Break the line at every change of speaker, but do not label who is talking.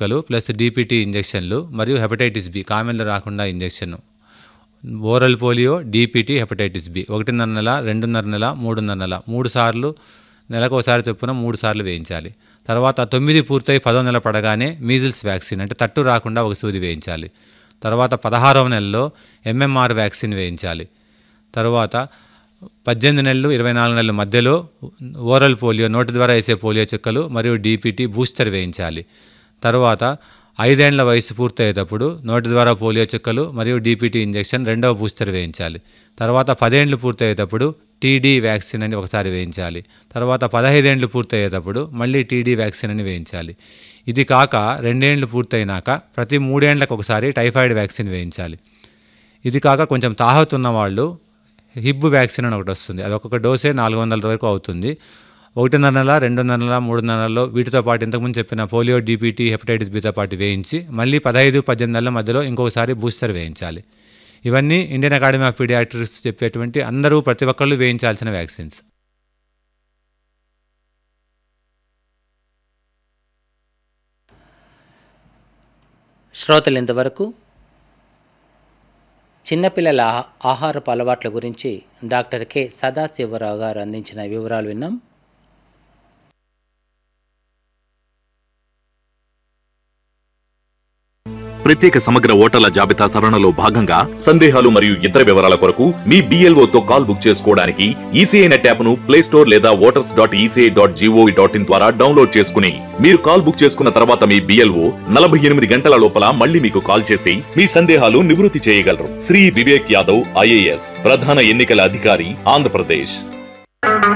చుక్కలు plus DPT ఇంజెక్షన్లు మరియు hepatitis B కామెన్లు రాకుండా injection oral polio DPT hepatitis B ఒకటిన్నర నెల రెండున్నర నెల మూడున్నర నెల మూడు సార్లు నెలకు ఒకసారి చొప్పున మూడు సార్లు వేయించాలి తర్వాత తొమ్మిది పూర్తయి పదో నెల పడగానే మీజిల్స్ వ్యాక్సిన్ అంటే తట్టు రాకుండా ఒక సూది వేయించాలి తర్వాత పదహారవ నెలలో ఎంఎంఆర్ వ్యాక్సిన్ వేయించాలి తర్వాత పద్దెనిమిది నెలలు ఇరవై నాలుగు నెలల మధ్యలో ఓరల్ పోలియో నోటి ద్వారా వేసే పోలియో చుక్కలు మరియు డీపీటీ బూస్టర్ వేయించాలి తర్వాత ఐదేండ్ల వయసు పూర్తయ్యేటప్పుడు నోటి ద్వారా పోలియో చుక్కలు మరియు డీపీటీ ఇంజెక్షన్ రెండవ బూస్టర్ వేయించాలి తర్వాత పదేండ్లు పూర్తయ్యేటప్పుడు టీడీ వ్యాక్సిన్ అని ఒకసారి వేయించాలి తర్వాత పదహైదేండ్లు పూర్తయ్యేటప్పుడు మళ్ళీ టీడీ వ్యాక్సిన్ అని వేయించాలి ఇది కాక రెండేండ్లు పూర్తయినాక ప్రతి మూడేండ్లకు ఒకసారి టైఫాయిడ్ వ్యాక్సిన్ వేయించాలి ఇది కాక కొంచెం తాహతు ఉన్న వాళ్ళు హిబ్బు వ్యాక్సిన్ అని ఒకటి వస్తుంది అది ఒక్కొక్క డోసే నాలుగు వందల వరకు అవుతుంది ఒకటిన్నర నెల రెండున్నర నెల మూడున్నర నెలలో వీటితో పాటు ఇంతకుముందు చెప్పిన పోలియో డీపీటీ హెపటైటిస్ బితో పాటు వేయించి మళ్ళీ పదహైదు పద్దెనిమిది నెలల మధ్యలో ఇంకొకసారి బూస్టర్ వేయించాలి ఇవన్నీ ఇండియన్ అకాడమీ ఆఫ్ పీడియాట్రిక్స్ చెప్పేటువంటి అందరూ ప్రతి ఒక్కళ్ళు వేయించాల్సిన వ్యాక్సిన్స్
శ్రోతలు ఇంతవరకు చిన్నపిల్లల ఆహా- ఆహారపు అలవాట్ల గురించి డాక్టర్ కె సదాశివరావు గారు అందించిన వివరాలు విన్నాం
ప్రత్యేక సమగ్ర ఓటర్ల జాబితా సవరణలో భాగంగా సందేహాలు మరియు ఇతర వివరాల కొరకు మీ BLO తో కాల్ బుక్ చేసుకోవడానికి ఈసీఐ నెట్ యాప్ ను ప్లే స్టోర్ లేదా voters dot ECI dot G O V dot in ద్వారా డౌన్లోడ్ చేసుకుని మీరు కాల్ బుక్ చేసుకున్న తర్వాత మీ బిఎల్ఓ నలభై ఎనిమిది గంటల లోపల మళ్ళీ మీకు కాల్ చేసి మీ సందేహాలు నివృత్తి చేయగలరు శ్రీ వివేక్ యాదవ్ ఐఏఎస్ ప్రధాన ఎన్నికల అధికారి ఆంధ్రప్రదేశ్